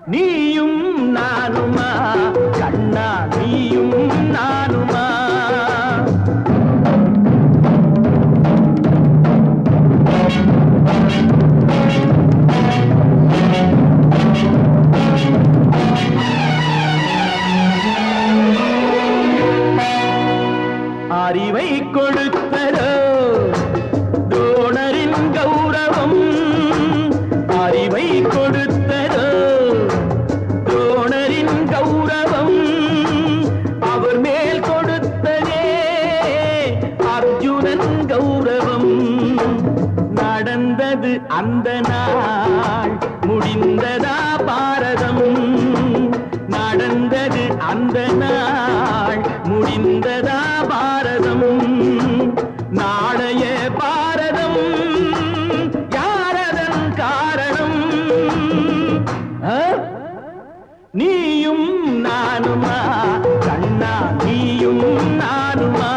நீயும் நானுமா கண்ணா நீயும் நானுமா அறிவை கொடுத்தரோ தோணரின் கௌரவம் அறிவை கொடுத்தரோ தோணரின் கௌரவம் அவர் மேல் கொடுத்ததே அர்ஜுனன் கௌரவம் நடந்தது அந்த நாள் முடிந்ததா பாரதம் நடந்தது அந்த நாள் முடிந்ததா பாரதம் நாளைய பாரதம் யாரதன் காரணம் ஆ? நீயும் நானுமா கண்ணா நீயும் நானுமா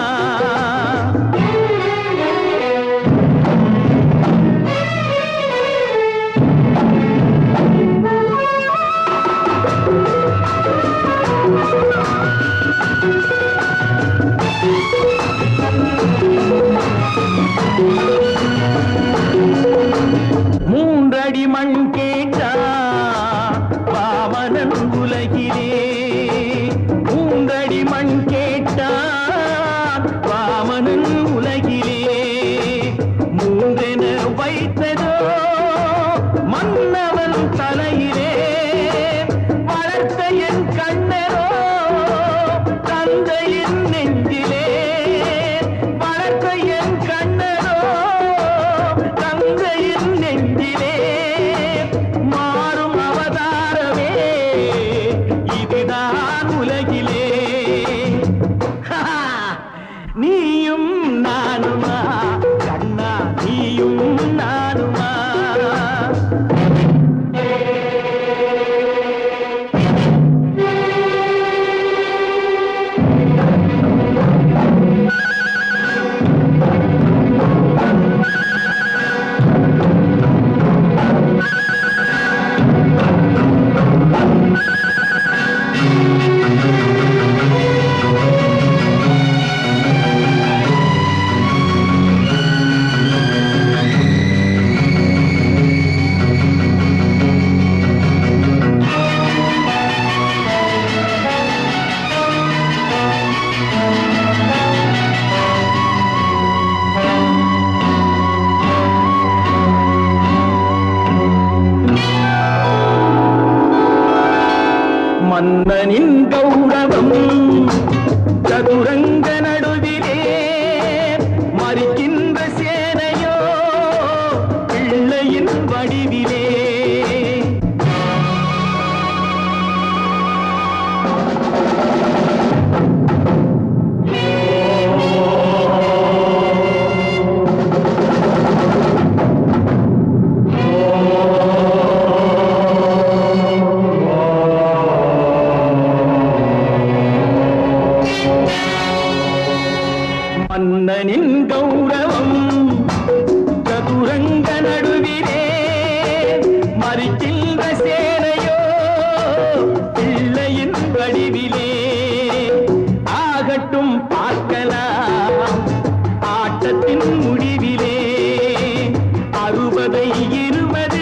மூன்றடி மண் கேட்டா பாவனன் உலகிலே மூன்றடி மண் கேட்டா வாமனன் உலகிலே மூன்றென வைத்ததோ மன்னவன் தலையிலே வளர்த்த என் கண்ணரோ தந்தையின் நெஞ்சிலே வளர்த்த என் கண்ணரோ தந்தையின் நெஞ்சிலே மாறும் அவதாரமே இதுதான் உலகிலே நீயும் நானுமா கண்ணா நீயும் நானுமா மன்னனின் கௌரவம் சதுரங்க நடுவிலே மறிக்கின்ற சேனையோ பிள்ளையின் வடிவிலே மன்னனின் கௌரவம் சதுரங்க நடுவிலே மறிக்கின்ற சேனையோ பிள்ளையின் வடிவிலே ஆகட்டும் பார்க்கலாம் ஆட்டத்தின் முடிவிலே அறுபதை இருபது